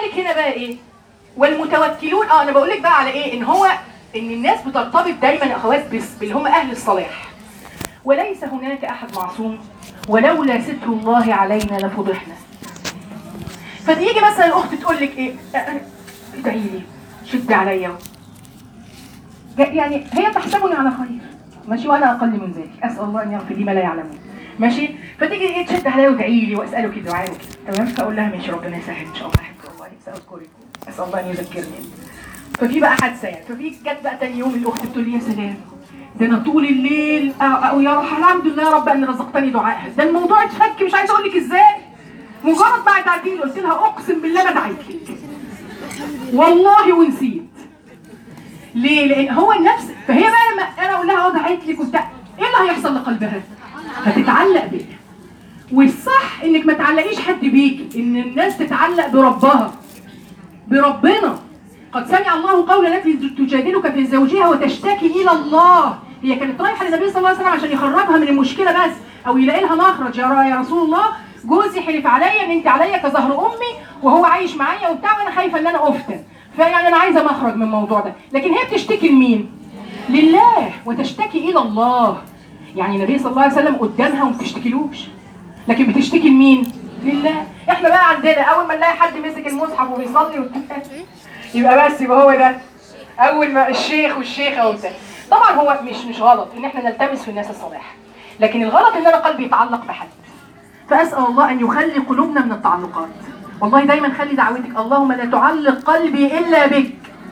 لك هنا بقى ايه والمتوكلون اه انا بقول لك بقى على ايه ان هو ان الناس بترتبط دايما يا اخوات بس- باللي هم اهل الصلاح وليس هناك احد معصوم ولولا ستر الله علينا لفضحنا فتيجي مثلا الاخت تقول لك ايه أ- أ- ادعي لي شد عليا جا- يعني هي تحسبني على خير ماشي وانا اقل من ذلك اسال الله ان يغفر لي ما لا يعلمون ماشي فتيجي ايه تشد عليا وتدعي لي واسالك دعاء وكده تمام فاقول لها ماشي ربنا يسهل ان شاء الله احب والله ساذكرك اسال الله ان يذكرني ففي بقى حادثه يعني ففي جت بقى تاني يوم الاخت بتقول لي يا سلام ده انا طول الليل أ- أ- يا رب الحمد لله يا رب ان رزقتني دعائها ده الموضوع اتفك مش عايزه اقول لك ازاي مجرد ما ادعتي لي قلت لها اقسم بالله ما دعيت لك والله ونسيت ليه؟ لان هو النفس فهي بقى لما انا اقول لها اه دعيت لك وبتاع ايه اللي هيحصل لقلبها؟ هتتعلق بيا والصح انك ما تعلقيش حد بيكي ان الناس تتعلق بربها بربنا قد سمع الله قول التي تجادلك في زوجها وتشتكي الى الله هي كانت رايحه للنبي صلى الله عليه وسلم عشان يخرجها من المشكله بس او يلاقي لها مخرج يا را- يا رسول الله جوزي حلف عليا ان انت عليا كظهر امي وهو عايش معايا وبتاع وانا خايفه ان انا افتن فيعني انا عايزه مخرج من الموضوع ده لكن هي بتشتكي لمين؟ لله وتشتكي الى الله يعني النبي صلى الله عليه وسلم قدامها وما بتشتكيلوش لكن بتشتكي لمين؟ لله احنا بقى عندنا اول ما نلاقي حد مسك المصحف وبيصلي وبتاع يبقى بس يبقى هو ده اول ما الشيخ والشيخه وبتاع طبعا هو مش مش غلط ان احنا نلتمس في الناس الصالح لكن الغلط ان انا قلبي يتعلق بحد فاسال الله ان يخلي قلوبنا من التعلقات والله دايما خلي دعوتك اللهم لا تعلق قلبي الا بك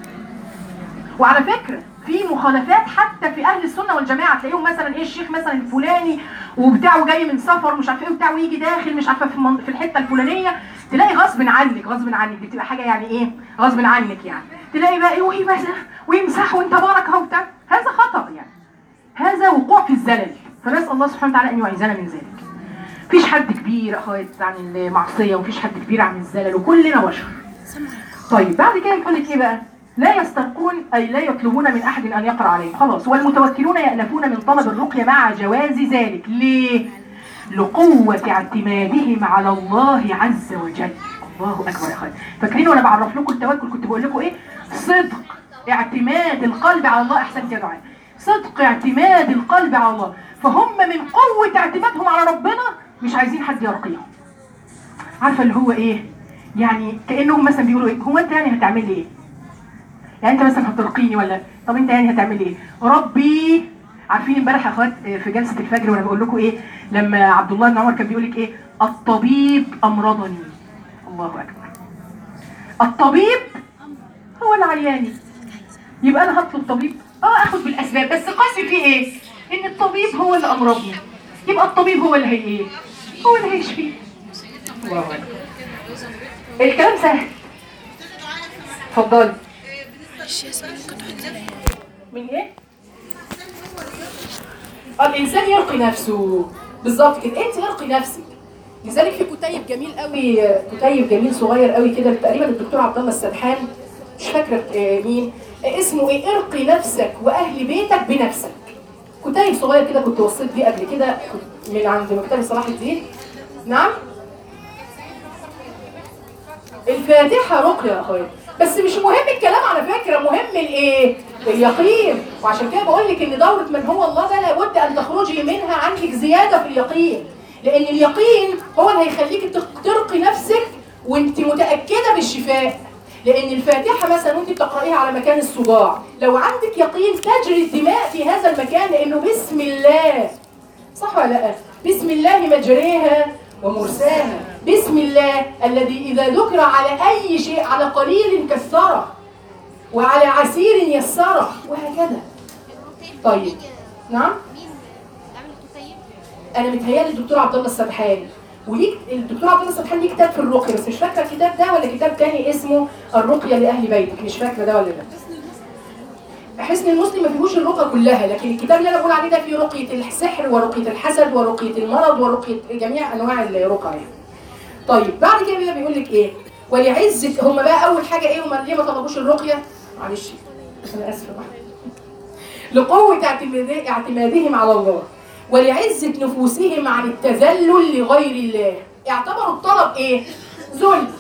وعلى فكره في مخالفات حتى في اهل السنه والجماعه تلاقيهم مثلا ايه الشيخ مثلا الفلاني وبتاعه جاي من سفر مش عارف ايه وبتاع ويجي داخل مش عارفه في, المن- في الحته الفلانيه تلاقي غصب عنك غصب عنك دي بتبقى حاجه يعني ايه غصب عنك يعني تلاقي بقى ايه ويمسح ويمسح وانت بركه وبتاع هذا خطا يعني هذا وقوع في الزلل فنسال الله سبحانه وتعالى ان يعيذنا من ذلك مفيش حد كبير اخوات عن المعصيه ومفيش حد كبير عن الزلل وكلنا بشر طيب بعد كده بيقول لك ايه بقى لا يسترقون اي لا يطلبون من احد ان يقرا عليهم خلاص والمتوكلون يألفون من طلب الرقيه مع جواز ذلك ليه لقوة اعتمادهم على الله عز وجل الله اكبر يا اخوان فاكرين وانا بعرف لكم التوكل كنت بقول لكم ايه صدق اعتماد القلب على الله احسن يا دعاء صدق اعتماد القلب على الله فهم من قوة اعتمادهم على ربنا مش عايزين حد يرقيهم عارفه اللي هو ايه يعني كانهم مثلا بيقولوا ايه هو انت يعني هتعملي ايه يعني انت مثلا هترقيني ولا طب انت يعني هتعملي ايه ربي عارفين امبارح يا اخوات آه، في جلسه الفجر وانا بقول لكم ايه لما عبد الله بن عمر كان بيقول لك ايه الطبيب امرضني الله اكبر الطبيب هو اللي عياني يبقى انا هطلب طبيب اه اخد بالاسباب بس قصدي فيه ايه ان الطبيب هو اللي امرضني يبقى الطبيب هو اللي هي ايه هو اللي هيشفيه الله اكبر الكلام سهل اتفضلي من ايه اه الانسان يرقي نفسه بالظبط كده انت ارقي نفسك لذلك في كتيب جميل قوي كتيب جميل صغير قوي كده تقريبا الدكتور عبد الله السدحان مش فاكره آه، مين آه، اسمه ايه ارقي نفسك واهل بيتك بنفسك كتيب صغير كده كنت وصيت بيه قبل كده كنت من عند مكتبه صلاح الدين نعم الفاتحه رقيه يا اخويا بس مش مهم الكلام على فكره مهم الايه اليقين وعشان كده بقول لك ان دوره من هو الله ده لابد ان تخرجي منها عندك زياده في اليقين لان اليقين هو اللي هيخليك تق- ترقي نفسك وانت متاكده بالشفاء لان الفاتحه مثلا وانت بتقرايها على مكان الصداع لو عندك يقين تجري الدماء في هذا المكان لانه بسم الله صح ولا لا بسم الله مجريها ومرساها بسم الله الذي إذا ذكر على أي شيء على قليل كثره وعلى عسير يسره وهكذا طيب نعم انا متهيألي الدكتور عبد الله السبحاني وليك الدكتور عبد الله السبحاني ليه كتاب في الرقيه بس مش فاكره الكتاب ده ولا كتاب تاني اسمه الرقيه لاهل بيتك مش فاكره ده ولا ده حسن المسلم ما فيهوش الرقى كلها لكن الكتاب اللي انا بقول عليه ده فيه رقيه السحر ورقيه الحسد ورقيه المرض ورقيه جميع انواع الرقى يعني. طيب بعد كده بقى بيقول لك ايه ولعزه هم بقى اول حاجه ايه هم ليه ما طلبوش الرقيه معلش انا اسفه بقى. لقوه اعتماد- اعتمادهم على الله ولعزه نفوسهم عن التذلل لغير الله اعتبروا الطلب ايه ذل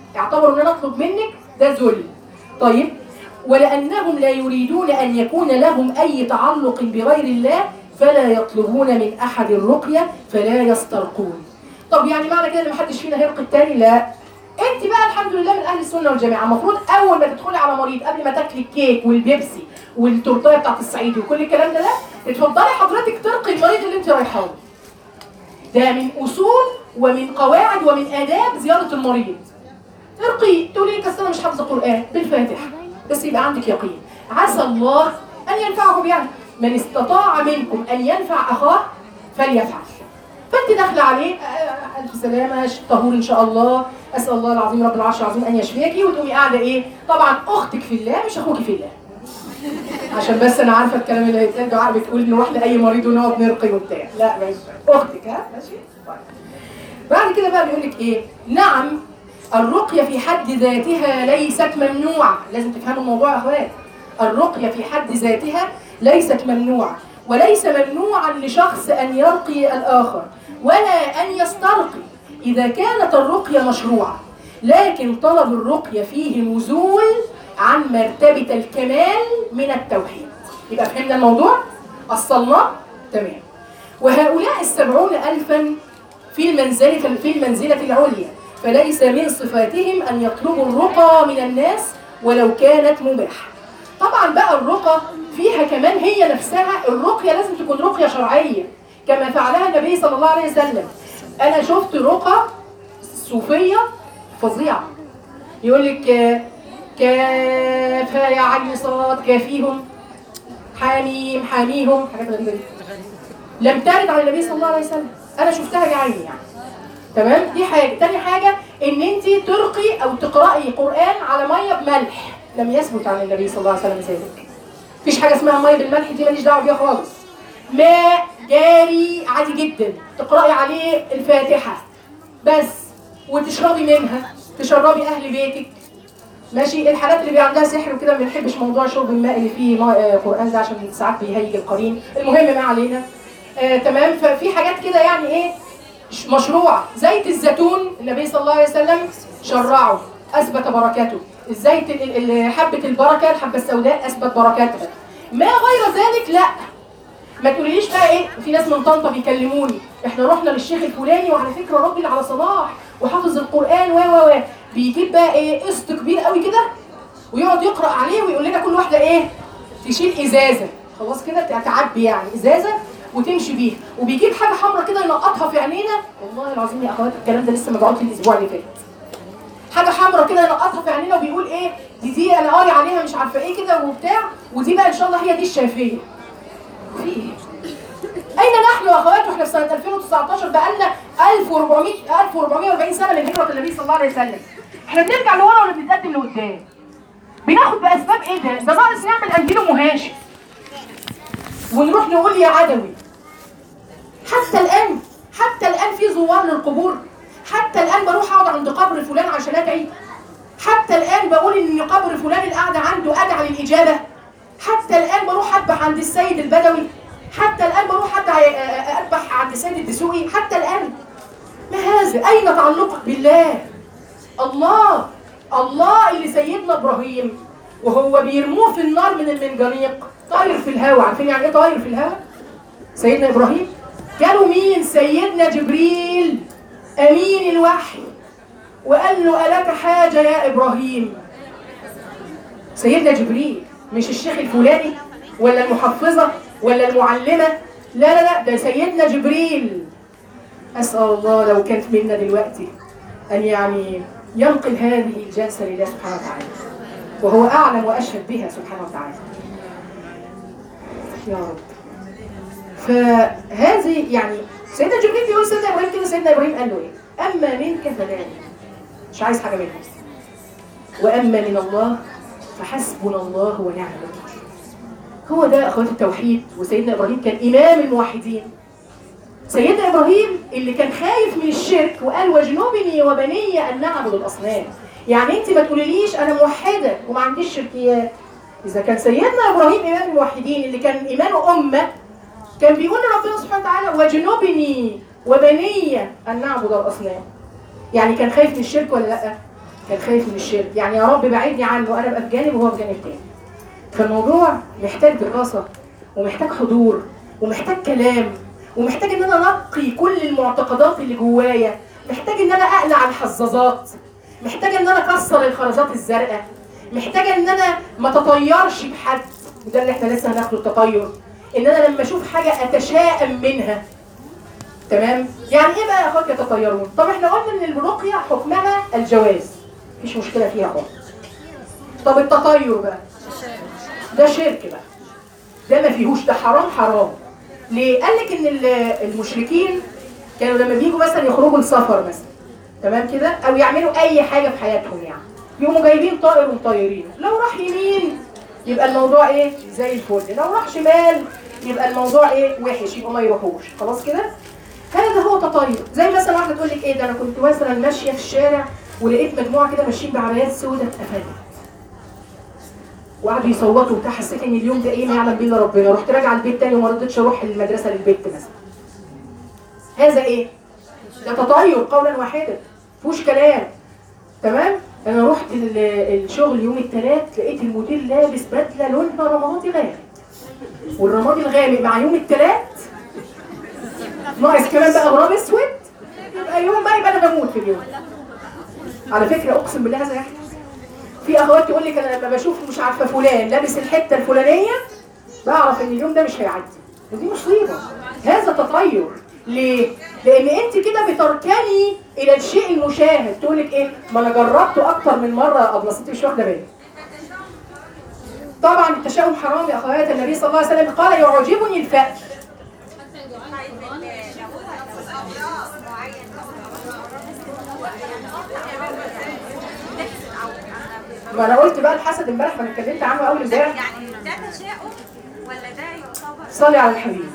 اعتبروا ان انا اطلب منك ده ذل طيب ولانهم لا يريدون ان يكون لهم اي تعلق بغير الله فلا يطلبون من احد الرقيه فلا يسترقون طب يعني معنى كده ان محدش فينا هيرقي التاني لا انت بقى الحمد لله من اهل السنه والجماعه المفروض اول ما تدخلي على مريض قبل ما تاكلي الكيك والبيبسي والتورتايه بتاعت الصعيدي وكل الكلام ده ده اتفضلي حضرتك ترقي المريض اللي انت رايحه له ده من اصول ومن قواعد ومن اداب زياره المريض ارقي تقولي لك اصل انا مش حافظه قران بالفاتحه بس يبقى عندك يقين عسى الله ان ينفعه يعني من استطاع منكم ان ينفع اخاه فليفعل فانت داخله عليه آه، الف سلامه ش- طهور ان شاء الله اسال الله العظيم رب العرش العظيم ان يشفيكي وتقومي قاعده ايه طبعا اختك في الله مش اخوك في الله عشان بس انا عارفه الكلام اللي هيتقال دعاء بتقول نروح لاي مريض ونقعد نرقي وبتاع لا ما ينفعش. اختك ها ماشي طيب. بعد كده بقى بيقول لك ايه نعم الرقية في حد ذاتها ليست ممنوعة لازم تفهموا الموضوع يا اخوات الرقية في حد ذاتها ليست ممنوعة وليس ممنوعا لشخص أن يرقي الآخر ولا أن يسترقي إذا كانت الرقية مشروعة لكن طلب الرقية فيه نزول عن مرتبة الكمال من التوحيد يبقى فهمنا الموضوع؟ أصلنا؟ تمام وهؤلاء السبعون ألفا في المنزلة في المنزلة العليا فليس من صفاتهم أن يطلبوا الرقى من الناس ولو كانت مباحة طبعا بقى الرقى فيها كمان هي نفسها الرقية لازم تكون رقية شرعية كما فعلها النبي صلى الله عليه وسلم أنا شفت رقى صوفية فظيعة يقول لك آه، كاف يا عين صاد كافيهم حاميم حاميهم حاجات غريبة دي لم ترد على النبي صلى الله عليه وسلم انا شفتها بعيني يعني تمام دي حاجه تاني حاجه ان انت ترقي او تقراي قران على ميه بملح لم يثبت عن النبي صلى الله عليه وسلم ذلك مفيش حاجه اسمها ميه بالملح دي ماليش دعوه بيها خالص ماء جاري عادي جدا تقراي عليه الفاتحه بس وتشربي منها تشربي اهل بيتك ماشي الحالات اللي بيبقى عندها سحر وكده ما بنحبش موضوع شرب الماء اللي فيه ماء آه، قران ده عشان ساعات بيهيج القرين المهم ما علينا آه تمام ففي حاجات كده يعني ايه ش- مشروعه زيت الزيتون النبي صلى الله عليه وسلم شرعه اثبت بركته الزيت ال- ال- حبه البركه الحبه السوداء اثبت بركاتها ما غير ذلك لا ما تقوليليش بقى ايه في ناس من طنطا بيكلموني احنا رحنا للشيخ الفلاني وعلى فكره راجل على صلاح وحافظ القران و و و بيجيب بقى ايه قسط كبير قوي كده ويقعد يقرا عليه ويقول لنا كل واحده ايه تشيل ازازه خلاص كده تع- تعبي يعني ازازه وتمشي بيها وبيجيب حاجه حمراء كده ينقطها في عينينا والله العظيم يا اخوات الكلام ده لسه مبعوت لي الاسبوع اللي فات حاجه حمراء كده ينقطها في عينينا وبيقول ايه دي دي انا قاري عليها مش عارفه ايه كده وبتاع ودي بقى ان شاء الله هي دي الشافيه في ايه اين نحن يا اخوات واحنا في سنه 2019 بقى لنا 1400 1440 سنه من هجره النبي صلى الله عليه وسلم احنا بنرجع لورا ولا بنتقدم لقدام بناخد باسباب ايه ده ده ناقص نعمل قنديل ومهاشم ونروح نقول يا عدوي حتى الان حتى الان في زوار للقبور حتى الان بروح اقعد عند قبر فلان عشان ادعي حتى الان بقول ان قبر فلان القعده عنده ادعى للاجابه حتى الان بروح اذبح عند السيد البدوي حتى الان بروح أدعي اذبح عند السيد الدسوقي حتى الان ما هذا اين تعلقك بالله الله الله اللي سيدنا ابراهيم وهو بيرموه في النار من المنجنيق طاير في الهواء عارفين يعني ايه طاير في الهواء سيدنا ابراهيم كانوا مين سيدنا جبريل امين الوحي وقال له الك حاجه يا ابراهيم سيدنا جبريل مش الشيخ الفلاني ولا المحفظه ولا المعلمه لا لا لا ده سيدنا جبريل اسال الله لو كانت منا دلوقتي ان يعني ينقل هذه الجلسه لله سبحانه وتعالى وهو اعلم واشهد بها سبحانه وتعالى يا رب فهذه يعني سيدنا جبريل بيقول سيدنا ابراهيم كده سيدنا ابراهيم قال له ايه اما منك فلا مش عايز حاجه منك واما من الله فحسبنا الله ونعم الوكيل هو ده اخوات التوحيد وسيدنا ابراهيم كان امام الموحدين سيدنا ابراهيم اللي كان خايف من الشرك وقال واجنبني وبني ان نعبد الاصنام يعني انت ما تقوليليش انا موحده وما عنديش شركيات اذا كان سيدنا ابراهيم امام الموحدين اللي كان ايمانه امه كان بيقول لربنا سبحانه وتعالى واجنبني وبني ان نعبد الاصنام يعني كان خايف من الشرك ولا لا كان خايف من الشرك يعني يا رب بعدني عنه انا ابقى في جانب وهو في جانب تاني فالموضوع محتاج دراسه ومحتاج حضور ومحتاج كلام ومحتاج ان انا انقي كل المعتقدات اللي جوايا محتاج ان انا اقلع الحظاظات محتاج ان انا اكسر الخرزات الزرقاء محتاجه ان انا ما تطيرش بحد وده اللي احنا لسه هناخده التطير ان انا لما اشوف حاجه اتشائم منها تمام يعني ايه بقى يا اخوات يتطيرون طب احنا قلنا ان الرقيه حكمها الجواز مفيش مشكله فيها خالص طب التطير بقى ده شرك بقى ده ما فيهوش ده حرام حرام ليه قال لك ان ال- المشركين كانوا لما بيجوا مثلا يخرجوا لسفر مثلا تمام كده او يعملوا اي حاجه في حياتهم يعني يقوموا جايبين طائر ومطيرينه لو راح يمين يبقى الموضوع ايه زي الفل لو راح شمال يبقى الموضوع ايه وحش يبقى ما يروحوش خلاص كده هذا هو تطير زي مثلا واحده تقول لك ايه ده انا كنت مثلا ماشيه في الشارع ولقيت مجموعه كده ماشيين بعربيات سوداء اتقفلت وقعدوا يصوتوا وبتاع حسيت ان اليوم ده ايه ما يعلم بيه الا ربنا رحت راجعه البيت تاني وما رضيتش اروح المدرسه للبيت مثلا هذا ايه ده تطير قولا واحدا مفيهوش كلام تمام انا رحت ال- الشغل يوم الثلاث لقيت المدير لابس بدله لونها رمادي غامق والرمادي الغامق مع يوم الثلاث ناقص كمان بقى غراب اسود يبقى يوم بقى يبقى انا بموت في اليوم على فكره اقسم بالله هذا يحدث في اخوات تقول لك انا لما بشوف مش عارفه فلان لابس الحته الفلانيه بعرف ان اليوم ده مش هيعدي ودي مصيبه هذا تطير ليه؟ لان انت كده بتركني الى الشيء المشاهد تقول لك ايه؟ ما انا جربته اكتر من مره قبل بس انت مش واخده بالك طبعا التشاؤم حرام يا اخوات النبي صلى الله عليه وسلم قال يعجبني الفأل ما انا قلت بقى الحسد امبارح ما انا اتكلمت عنه اول امبارح يعني ده تشاؤم ولا ده يعتبر صلي على الحبيب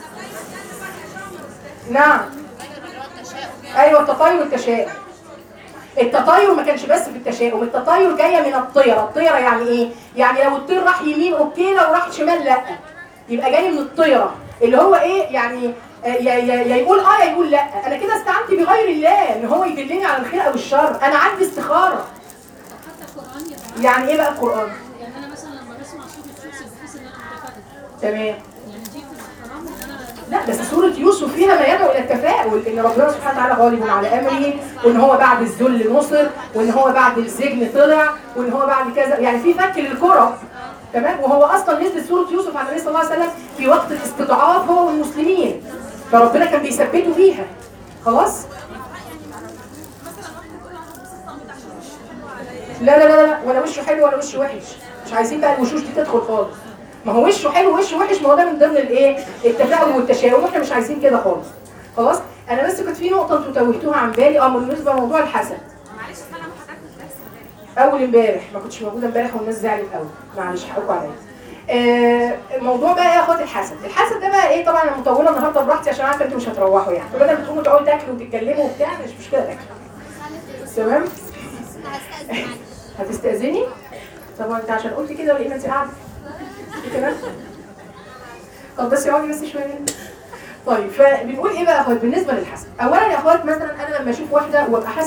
نعم ايوه التطير والتشاؤم التطير ما كانش بس في التشاؤم التطير جايه من الطيره الطيره يعني ايه يعني لو الطير راح يمين اوكي لو راح شمال لا يبقى جاي من الطيره اللي هو ايه يعني آه، يا يا يا يقول اه يا يقول لا انا كده استعنت بغير الله ان هو يدلني على الخير او الشر انا عندي استخاره حتى القرآن يا جماعة يعني ايه بقى القران يعني أنا مثلا لما بسمع صوت الكرسي بحس إن أنا متفائل تمام يعني دي بتبقى حرام إن أنا لا بس سورة يوسف فيها ما يدعو إلى التفاؤل إن ربنا سبحانه وتعالى غالب على أمره وإن هو بعد الذل نصر وإن هو بعد السجن طلع وإن هو بعد كذا يعني في فك للكرة تمام وهو أصلا نزل سورة يوسف على النبي صلى الله عليه وسلم في وقت الاستضعاف هو والمسلمين فربنا كان بيثبته فيها خلاص لا لا لا لا ولا وشه حلو ولا وشه وحش مش عايزين بقى الوشوش دي تدخل خالص ما هو وشه حلو وشه وحش ما هو ده من ضمن الايه التفاؤل والتشاؤم واحنا مش عايزين كده خالص خلاص انا بس كنت في نقطه انتوا توهتوها عن بالي اه بالنسبه لموضوع الحسد معلش انا ما حضرتش درس امبارح اول امبارح ما كنتش موجوده امبارح والناس زعلت قوي معلش حقكم عليا آه الموضوع بقى ايه يا اخوات الحسد الحسد ده بقى ايه طبعا انا مطوله النهارده براحتي عشان عارفه انتوا مش هتروحوا يعني فبدل ما تقوموا تقعدوا تاكلوا وتتكلموا وبتاع مش مشكله تاكلوا تمام هتستأذني؟ طبعا انت عشان قلت كده ولقينا انت قاعده كده طب بس اقعدي بس شويه طيب فبنقول ايه بقى يا اخوات بالنسبه للحسد اولا يا اخوات مثلا انا لما اشوف واحده وابقى حاسه